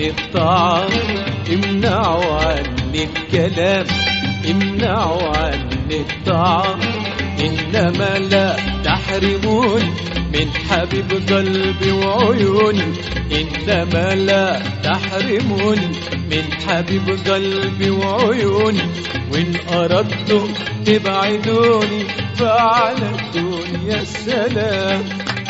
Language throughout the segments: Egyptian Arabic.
الطعام امنعوا عني الكلام امنعوا عني الطعام إنما لا تحرموني من حبيب قلبي وعيوني إنما لا تحرموني من حبيب قلبي وعيوني وإن أردتم تبعدوني فعلى الدنيا السلام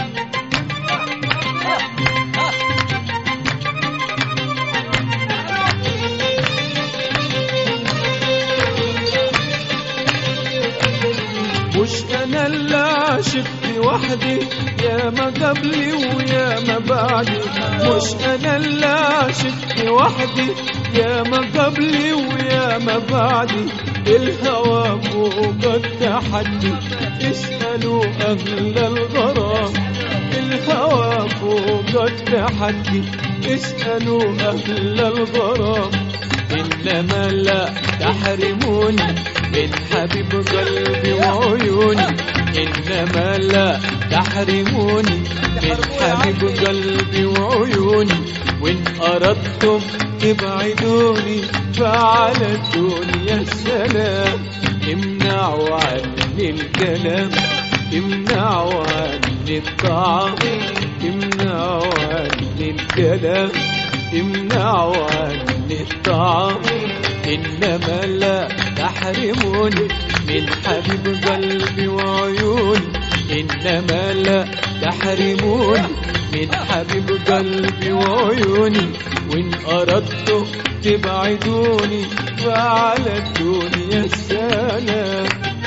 مش انا اللي عشقت وحدي يا ما قبلي ويا ما بعدي مش انا اللي عشقت وحدي يا ما قبلي ويا ما بعدي الهوى فوق التحدي اسألوا أهل الغرام الهوى فوق التحدي اسألوا أهل الغرام إنما لا تحرموني من حبيب قلبي وعيوني إنما لا تحرموني من حبيب قلبي وعيوني وإن أردتم تبعدوني فعلى الدنيا السلام امنعوا عني الكلام امنعوا عني الطعام امنعوا عني الكلام امنعوا عني الطعام إنما لا تحرموني من حبيب قلبي وعيوني إنما لا تحرموني من حبيب قلبي وعيوني وإن أردتم تبعدوني فعلى الدنيا السلام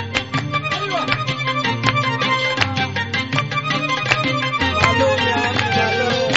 معلوم يا عم معلوم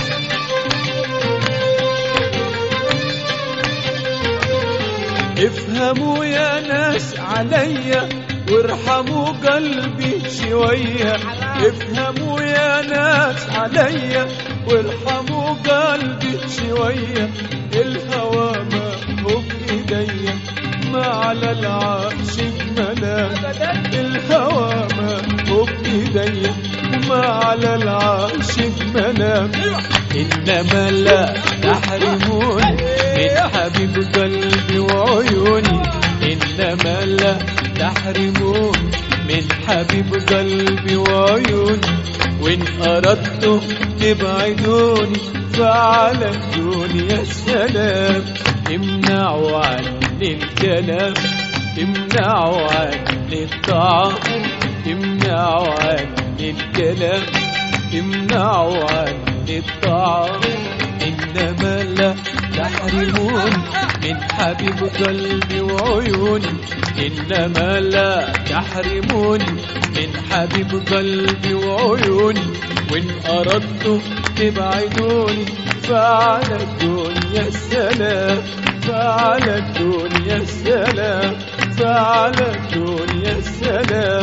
افهموا يا ناس عليا وارحموا قلبي شوية افهموا يا ناس عليا وارحموا قلبي شوية الهوى ما هو بإيديا ما على العاشق ملام الهوى ما هو بإيديا ما على العاشق منام إنما لا تحرموني من حبيب قلبي وعيوني إنما لا تحرموني من حبيب قلبي وعيوني وإن أردتم تبعدوني فعلى الدنيا السلام امنعوا عني الكلام امنعوا عني الطعام امنعوا عني الكلام امنعوا عني الطعام إنما لا تحرموني من حبيب قلبي وعيوني إنما لا تحرموني من حبيب قلبي وعيوني وإن أردتم تبعدوني فعلى الدنيا السلام فعلى الدنيا السلام فعلى الدنيا السلام